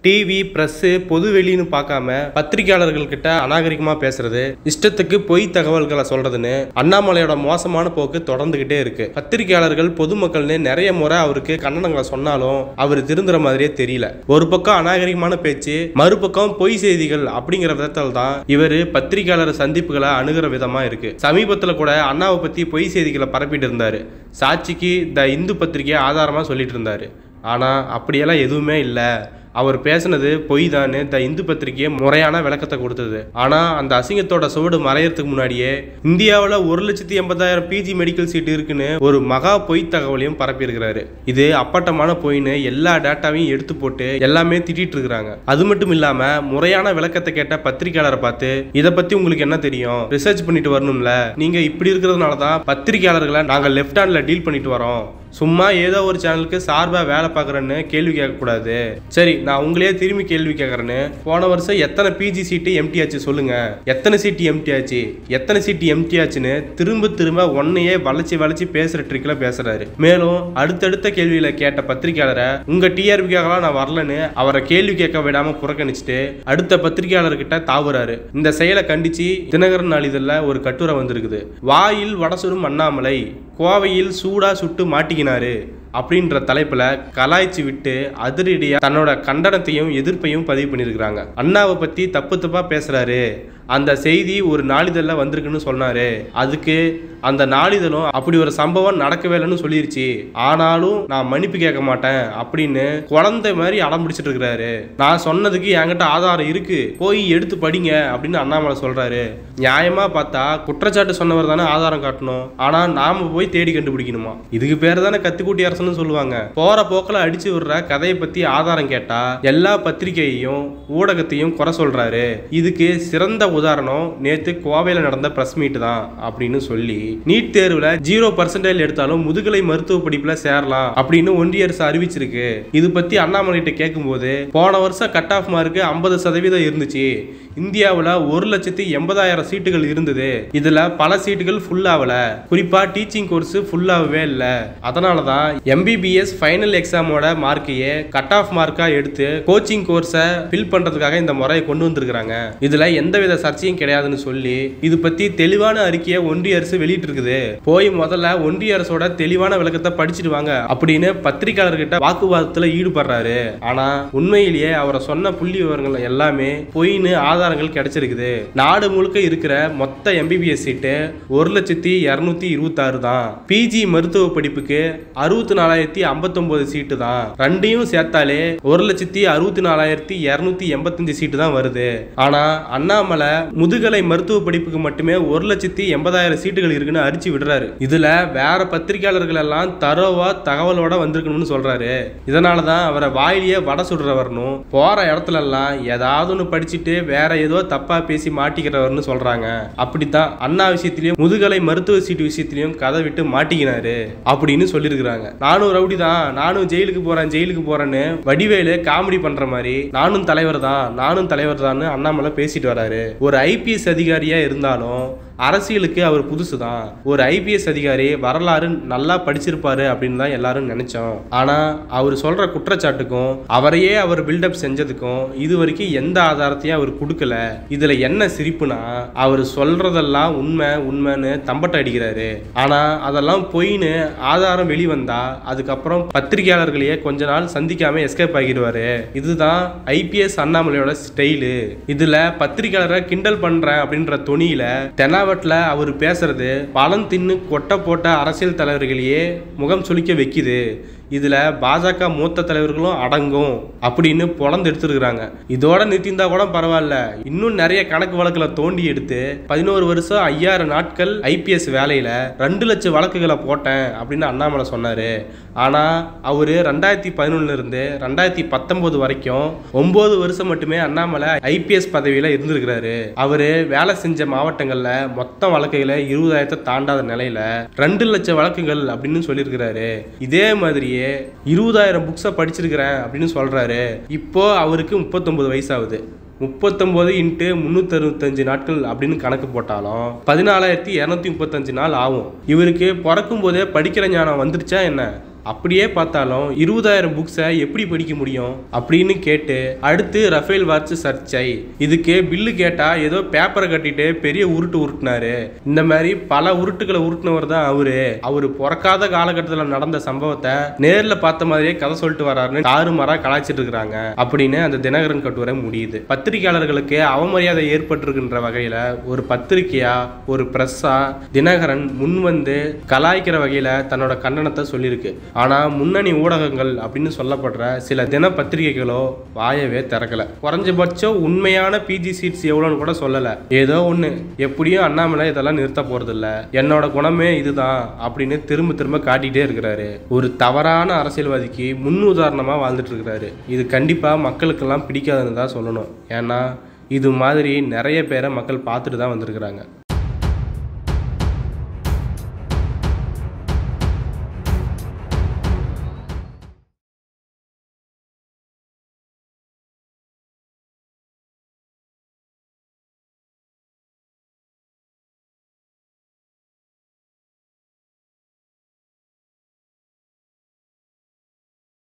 TV press பொது வெளின்னு பார்க்காம பத்திரிகையாளர்கள் கிட்ட அநாகரிகமா பேசுறது இஷ்டத்துக்கு பொய் தகவல்களை சொல்றதுன்னு அண்ணாமலையோட மோசமான போக்கு தொடர்ந்துகிட்டே இருக்கு பத்திரிகையாளர்கள் பொதுமக்கள்னு நிறைய முறை அவருக்கு கண்டனங்களை சொன்னாலும் அவர் திருந்துற மாதிரியே தெரியல ஒரு பக்கம் அநாகரிகமான பேச்சு மறுபக்கம் பொய் செய்திகள் அப்படிங்கிற விதத்தில் தான் இவர் பத்திரிகையாளர் சந்திப்புகளை அணுகிற விதமா இருக்கு சமீபத்தில் கூட அண்ணாவை பத்தி பொய் செய்திகளை பரப்பிட்டு இருந்தாரு சாட்சிக்கு த இந்து பத்திரிகையை ஆதாரமா சொல்லிட்டு இருந்தாரு ஆனா அப்படியெல்லாம் எதுவுமே இல்லை அவர் பேசுனது பொய் தான் த இந்து பத்திரிகையை முறையான விளக்கத்தை கொடுத்தது ஆனா அந்த அசிங்கத்தோட சுவடு மறையறதுக்கு முன்னாடியே இந்தியாவில் ஒரு லட்சத்தி எண்பதாயிரம் பிஜி மெடிக்கல் சீட் இருக்குன்னு ஒரு மகா பொய் தகவலையும் பரப்பியிருக்கிறாரு இது அப்பட்டமான பொய்ன்னு எல்லா டேட்டாவையும் எடுத்து போட்டு எல்லாமே திட்டிட்டு இருக்கிறாங்க அது மட்டும் இல்லாம முறையான விளக்கத்தை கேட்ட பத்திரிகையாளரை பார்த்து இதை பத்தி உங்களுக்கு என்ன தெரியும் ரிசர்ச் பண்ணிட்டு வரணும்ல நீங்க இப்படி இருக்கிறதுனால தான் பத்திரிகையாளர்களை நாங்க லெஃப்ட் ஹேண்ட்ல டீல் பண்ணிட்டு வரோம் சும்மா ஏதோ ஒரு சேனலுக்கு சார்பாக வேலை பார்க்குறேன்னு கேள்வி கேட்கக்கூடாது சரி நான் உங்களே திரும்பி கேள்வி கேட்குறேன்னு போன வருஷம் எத்தனை பிஜி சீட்டு எம்டி ஆச்சு சொல்லுங்க எத்தனை சீட்டு எம்டி ஆச்சு எத்தனை சீட்டு எம்டி ஆச்சுன்னு திரும்ப திரும்ப ஒன்னையே வளைச்சி வளைச்சி பேசுற ட்ரிக்கில் பேசுறாரு மேலும் அடுத்தடுத்த கேள்வியில கேட்ட பத்திரிகையாளரை உங்க டிஆர்பிக்காகலாம் நான் வரலன்னு அவரை கேள்வி கேட்க விடாம புறக்கணிச்சுட்டு அடுத்த பத்திரிகையாளர்கிட்ட தாவுறாரு இந்த செயலை கண்டிச்சு தினகரன் நாளிதழில் ஒரு கட்டுரை வந்திருக்குது வாயில் வடசுரும் அண்ணாமலை கோவையில் சூடா சுட்டு மாட்டிக்கினாரு அப்படின்ற தலைப்புல கலாய்ச்சி விட்டு அதிரடியா தன்னோட கண்டனத்தையும் எதிர்ப்பையும் பதிவு பண்ணியிருக்கிறாங்க அண்ணாவை பத்தி தப்பு தப்பா பேசுறாரு அந்த செய்தி ஒரு நாளிதழில் வந்திருக்குன்னு சொன்னாரு அதுக்கு அந்த நாளிதழும் அப்படி ஒரு சம்பவம் நடக்கவே இல்லைன்னு சொல்லிருச்சு ஆனாலும் நான் மன்னிப்பு கேட்க மாட்டேன் அப்படின்னு குழந்தை மாதிரி அடம் பிடிச்சிட்டு இருக்கிறாரு நான் சொன்னதுக்கு என்கிட்ட ஆதாரம் இருக்கு போய் எடுத்து படிங்க அப்படின்னு அண்ணாமலை சொல்றாரு நியாயமா பார்த்தா குற்றச்சாட்டு சொன்னவர் தானே ஆதாரம் காட்டணும் ஆனா நாம போய் தேடி கண்டுபிடிக்கணுமா இதுக்கு பேர் தானே கத்துக்குட்டி அரசுன்னு சொல்லுவாங்க போற போக்கில் அடிச்சு விடுற கதையை பத்தி ஆதாரம் கேட்டா எல்லா பத்திரிகையையும் ஊடகத்தையும் குறை சொல்றாரு இதுக்கு சிறந்த உதாரணம் நேத்து கோவையில நடந்த பிரஸ் மீட் தான் அப்படின்னு சொல்லி நீட் தேர்வுல ஜீரோ பர்சன்டேஜ் எடுத்தாலும் முதுகலை மருத்துவ படிப்புல சேரலாம் அப்படின்னு ஒன்றிய அரசு அறிவிச்சிருக்கு இது பத்தி அண்ணாமலைகிட்ட கேட்கும்போது போன வருஷம் கட் ஆஃப் மார்க்கு ஐம்பது சதவீதம் இருந்துச்சு இந்தியாவில் ஒரு லட்சத்தி எண்பதாயிரம் சீட்டுகள் இருந்தது இதுல பல சீட்டுகள் ஃபுல் ஆகல குறிப்பா டீச்சிங் கோர்ஸ் ஃபுல் ஆகவே இல்லை அதனால தான் எம்பிபிஎஸ் ஃபைனல் எக்ஸாமோட மார்க்கையே கட் ஆஃப் மார்க்கா எடுத்து கோச்சிங் கோர்ஸை ஃபில் பண்றதுக்காக இந்த முறையை கொண்டு வந்திருக்கிறாங்க இதுல எந்தவித சர்ச்சையும் கிடையாதுன்னு சொல்லி இது பத்தி தெளிவான அறிக்கையை ஒன்றிய அரசு வெளியிட்டு இருக்குது போய் முதல்ல ஒன்றிய அரசோட தெளிவான விளக்கத்தை படிச்சுட்டு வாங்க அப்படின்னு பத்திரிகையாளர்கிட்ட வாக்குவாதத்துல ஈடுபடுறாரு ஆனா உண்மையிலேயே அவரை சொன்ன புள்ளி விவரங்கள் எல்லாமே பொய்ன்னு ஆதாரங்கள் கிடைச்சிருக்குது நாடு முழுக்க இருக்கிற மொத்த எம்பிபிஎஸ் சீட்டு ஒரு லட்சத்தி இருநூத்தி இருபத்தாறு தான் பிஜி மருத்துவ படிப்புக்கு அறுபத்தி நாலாயிரத்தி ஐம்பத்தொன்பது சீட்டு தான் ரெண்டையும் சேர்த்தாலே ஒரு லட்சத்தி அறுபத்தி நாலாயிரத்தி இருநூத்தி எண்பத்தஞ்சு சீட்டு தான் வருது ஆனா அண்ணாமலை முதுகலை மருத்துவ படிப்புக்கு மட்டுமே ஒரு லட்சத்தி எண்பதாயிரம் சீட்டுகள் இருக்குன்னு அரிச்சு விடுறாரு இதுல வேற பத்திரிகையாளர்கள் எல்லாம் தரோவா தகவலோட வந்திருக்கணும்னு சொல்றாரு இதனால தான் அவரை வாயிலேயே வடை சுடுறவர்னும் போற இடத்துல எல்லாம் ஏதாவது ஒன்று படிச்சுட்டு வேற ஏதோ தப்பா பேசி மாட்டிக்கிறவர்னு சொல்றாங்க அப்படித்தான் அண்ணா விஷயத்திலயும் முதுகலை மருத்துவ சீட்டு விஷயத்திலயும் கதை விட்டு மாட்டிக்கினாரு அப்படின்னு சொல்லியிருக்கிறாங்க நானும் ரவுடி தான் நானும் ஜெயிலுக்கு போறேன் ஜெயிலுக்கு போறேன்னு வடிவேலு காமெடி பண்ற மாதிரி நானும் தலைவர் தான் நானும் தலைவர் தான் அண்ணாமலை பேசிட்டு வராரு ஒரு ஐபிஎஸ் அதிகாரியா இருந்தாலும் அரசியலுக்கு அவர் புதுசு தான் ஒரு ஐபிஎஸ் அதிகாரி வரலாறு நல்லா படிச்சிருப்பாரு அப்படின்னு தான் எல்லாரும் நினைச்சோம் ஆனா அவர் சொல்ற குற்றச்சாட்டுக்கும் அவரையே அவர் பில்டப் செஞ்சதுக்கும் இது வரைக்கும் எந்த ஆதாரத்தையும் அவர் கொடுக்கல இதுல என்ன சிரிப்புனா அவர் சொல்றதெல்லாம் உண்மை உண்மைன்னு தம்பட்ட அடிக்கிறாரு ஆனா அதெல்லாம் பொய்ன்னு ஆதாரம் வெளிவந்தா அதுக்கப்புறம் பத்திரிகையாளர்களையே கொஞ்ச நாள் சந்திக்காம எஸ்கேப் ஆகிடுவாரு இதுதான் ஐபிஎஸ் அண்ணாமலையோட ஸ்டைலு இதுல பத்திரிகையாளரை கிண்டல் பண்றேன் அப்படின்ற துணியில தெனாவட்டில் அவர் பேசுறது பழம் தின்னு கொட்டை போட்ட அரசியல் தலைவர்களையே முகம் சுளிக்க வைக்குது இதுல பாஜக மூத்த தலைவர்களும் அடங்கும் அப்படின்னு பொழந்து எடுத்துருக்குறாங்க இதோட நிறுத்தியிருந்தா கூட பரவாயில்ல இன்னும் நிறைய கணக்கு வழக்குல தோண்டி எடுத்து பதினோரு வருஷம் ஐயாயிரம் நாட்கள் ஐபிஎஸ் வேலையில ரெண்டு லட்சம் வழக்குகளை போட்டேன் அப்படின்னு அண்ணாமலை சொன்னாரு ஆனா அவரு ரெண்டாயிரத்தி பதினொன்னுல இருந்து ரெண்டாயிரத்தி பத்தொன்பது வரைக்கும் ஒன்பது வருஷம் மட்டுமே அண்ணாமலை ஐபிஎஸ் பதவியில இருந்திருக்கிறாரு அவரு வேலை செஞ்ச மாவட்டங்கள்ல மொத்த வழக்குகளை இருபதாயிரத்தை தாண்டாத நிலையில ரெண்டு லட்சம் வழக்குகள் அப்படின்னு சொல்லியிருக்கிறாரு இதே மாதிரியே இருபதாயிரம் புக்ஸை படிச்சிருக்கிறேன் அப்படின்னு சொல்றாரு இப்போ அவருக்கு முப்பத்தொன்பது வயசாகுது முப்பத்தொம்போது இன்ட்டு முந்நூற்றி அறுபத்தஞ்சு நாட்கள் அப்படின்னு கணக்கு போட்டாலும் பதினாலாயிரத்தி இரநூத்தி முப்பத்தஞ்சு நாள் ஆகும் இவருக்கு பிறக்கும் போதே படிக்கிற ஞானம் வந்துருச்சா என்ன அப்படியே பார்த்தாலும் இருபதாயிரம் புக்ஸை எப்படி படிக்க முடியும் அப்படின்னு கேட்டு அடுத்து ரஃபேல் வாட்ச் சர்ச்சை இதுக்கு பில்லு கேட்டா ஏதோ பேப்பரை கட்டிட்டு பெரிய உருட்டு உருட்டுனாரு இந்த மாதிரி பல உருட்டுகளை உருட்டுனவர் தான் அவரு அவரு பிறக்காத காலகட்டத்தில் நடந்த சம்பவத்தை நேர்ல பார்த்த மாதிரியே கதை சொல்லிட்டு வர்றாருன்னு தாறுமாறா கலாய்ச்சிட்டு இருக்கிறாங்க அப்படின்னு அந்த தினகரன் கட்டுரை முடியுது பத்திரிகையாளர்களுக்கு அவமரியாதை ஏற்பட்டிருக்கின்ற வகையில ஒரு பத்திரிகையா ஒரு பிரஸ்ஸா தினகரன் முன் வந்து கலாய்க்கிற வகையில தன்னோட கண்டனத்தை சொல்லியிருக்கு ஆனா முன்னணி ஊடகங்கள் அப்படின்னு சொல்லப்படுற சில தின பத்திரிகைகளோ வாயவே திறக்கல குறைஞ்சபட்சம் உண்மையான பிஜி சீட்ஸ் எவ்வளோன்னு கூட சொல்லல ஏதோ ஒண்ணு எப்படியும் அண்ணாமலை இதெல்லாம் நிறுத்த போறதில்ல என்னோட குணமே இதுதான் அப்படின்னு திரும்ப திரும்ப காட்டிட்டே இருக்கிறாரு ஒரு தவறான அரசியல்வாதிக்கு முன் உதாரணமா வாழ்ந்துட்டு இருக்கிறாரு இது கண்டிப்பா மக்களுக்கெல்லாம் பிடிக்காதுன்னு தான் சொல்லணும் ஏன்னா இது மாதிரி நிறைய பேரை மக்கள் பார்த்துட்டு தான் வந்திருக்கிறாங்க